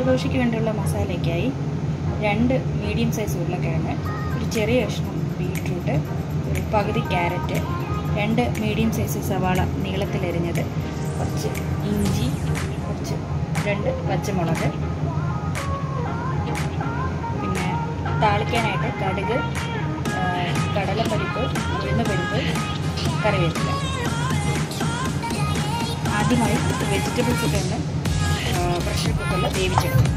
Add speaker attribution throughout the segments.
Speaker 1: ദോശയ്ക്ക് വേണ്ടിയുള്ള മസാലയ്ക്കായി രണ്ട് മീഡിയം സൈസ് ഉരുളക്കിഴങ്ങ് ഒരു ചെറിയ കഷ്ണം ബീട്രൂട്ട് ഒരു പകുതി ക്യാരറ്റ് രണ്ട് മീഡിയം സൈസ് സവാള നീളത്തിലരിഞ്ഞത് കുറച്ച് ഇഞ്ചി കുറച്ച് രണ്ട് പച്ചമുളക് പിന്നെ താളിക്കാനായിട്ട് കടുക് ആ, കടലപ്പരിപ്പ് ഉഴുന്നപ്പരിപ്പ് കറിവേപ്പില ആദ്യമായി വെജിറ്റബിൾസ് ഇട്ടൊന്ന് പ്രഷർ കുക്കറിൽ വേവിച്ചെടുക്കും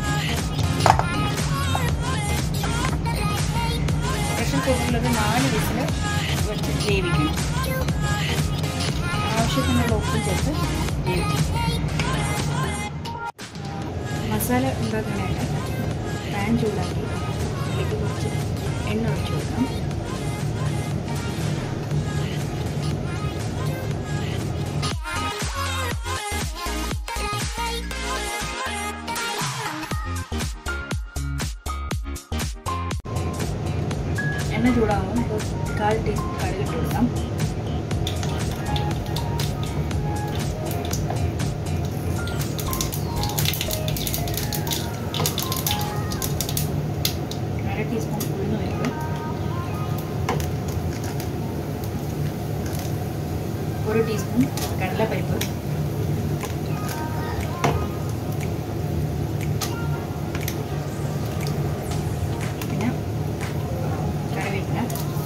Speaker 1: പ്രഷർ കുക്കറിലൊരു നാല് വിസിൽ വെച്ച് വേവിക്കണം ആവശ്യത്തിനുള്ള ഉപ്പ് ചേർത്ത് വേവിക്കും മസാല ഉണ്ടാക്കാനായിട്ട് പാൻ ചൂടാക്കി അതിലേക്ക് കുറച്ച് എണ്ണ ഒഴിച്ചു കൊടുക്കാം എണ്ണ ചൂടാകുമ്പോൾ നമുക്ക് കാൽ ടീസ്പൂൺ കടുകിട്ട് കൊടുക്കാം അര ടീസ്പൂൺ ഉഴുന്ന് പരിപ്പ് ഒരു ടീസ്പൂൺ കടലപ്പരിപ്പ് പിന്നെ കറിവേപ്പില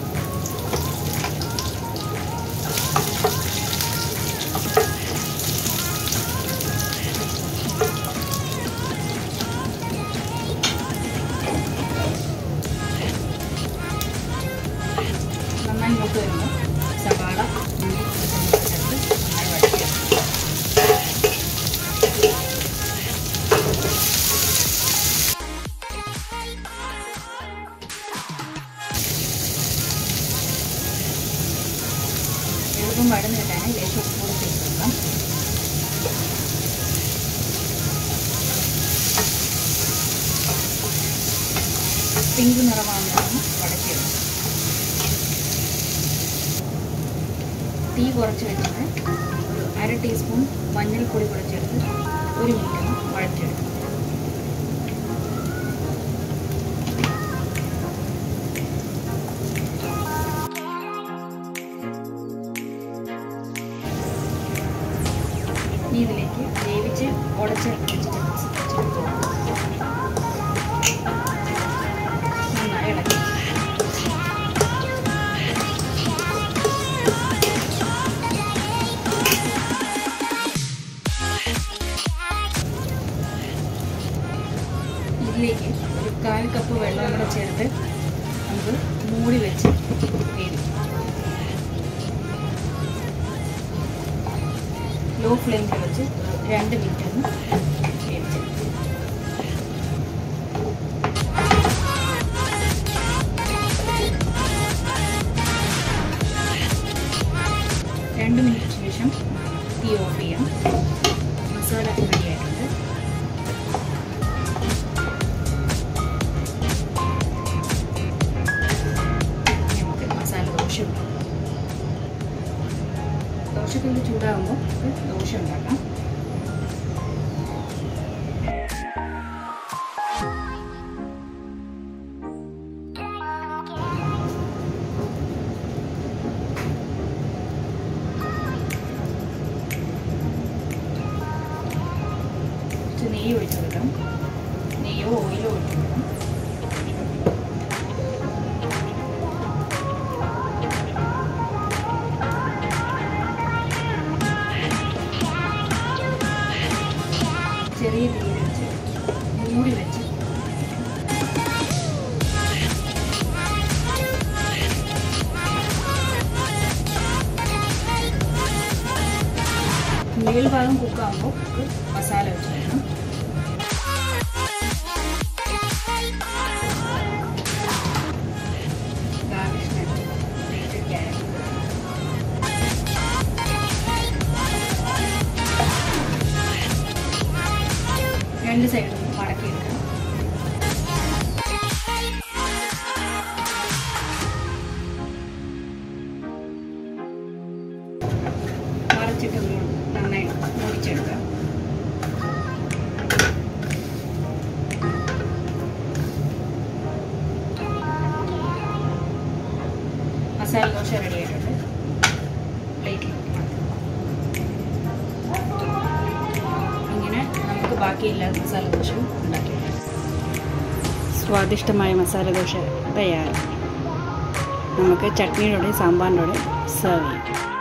Speaker 1: നന്നായി മൂത്ത് വരുമ്പോൾ സവാള ഉള്ളി പച്ചമുളക് ചേർത്ത് നന്നായി വഴറ്റുക എളുപ്പം വഴന്ന് കിട്ടാനായി ലേശം ഉപ്പ് കൂടെ ചേർത്ത് കൊടുക്കാം പിങ്ക് നിറമാകുമ്പോഴാണ് വടക്കിയെടുക്കും തീ കുറച്ച് വെച്ചിട്ട് ഒരു അര ടീസ്പൂൺ മഞ്ഞൾപ്പൊടി കൂടെ ചേർത്ത് ഒരു മിനിറ്റ് ഒന്ന് വഴറ്റിയെടുക്കും ഇനി ഇതിലേക്ക് വേവിച്ച് ഉടച്ച വെജിറ്റബിൾസ് ചേർത്ത് കൊടുക്കും നന്നായി ഇളക്കി ഇതിലേക്ക് ഒരു കാൽ കപ്പ് വെള്ളം കൂടെ ചേർത്ത് നമുക്ക് മൂടി വെച്ച് വേവിക്കാം ലോ ഫ്ലെയിമിൽ വെച്ച് രണ്ട് മിനിറ്റ് ഒന്ന് വേവിച്ചെടുക്കാം രണ്ട് മിനിറ്റ് ശേഷം തീ ഓഫ് ചെയ്യാം മസാല റെഡി ആയിട്ടുണ്ട് ഇനി നമുക്ക് മസാല ദോശ ഉണ്ടാക്കാം ദോശക്കല്ല് ചൂടാകുമ്പോൾ നമുക്ക് ദോശ ഉണ്ടാക്കാം കുറച്ച് നെയ്യ് ഒഴിച്ചു കൊടുക്കാം നെയ്യോ ഓയിലോ ഒഴിച്ചു കൊടുക്കാം ചെറിയ തീയിൽ വെച്ച് മൂടി വെച്ച് മുകൾ ഭാഗം കുക്കാകുമ്പോൾ നമുക്ക് മസാല വെച്ച് വേണം ഗാർണിഷിനായിട്ട് grated carrot. രണ്ട് സൈഡും മടക്കിയെടുക്കണം മറിച്ചിട്ട് നന്നായി മുറിച്ചെടുക്കാം മസാല ദോശ റെഡി ആയിട്ടുണ്ട് പ്ലേറ്റിലേക്ക് മാറ്റാം ഇങ്ങനെ നമുക്ക് ബാക്കിയില്ലാ മസാല ദോശയും ഉണ്ടാക്കി സ്വാദിഷ്ടമായ മസാല ദോശ തയ്യാറ് നമുക്ക് ചട്നിയുടെ സാമ്പാറിൻ്റെ സെർവ് ചെയ്യാം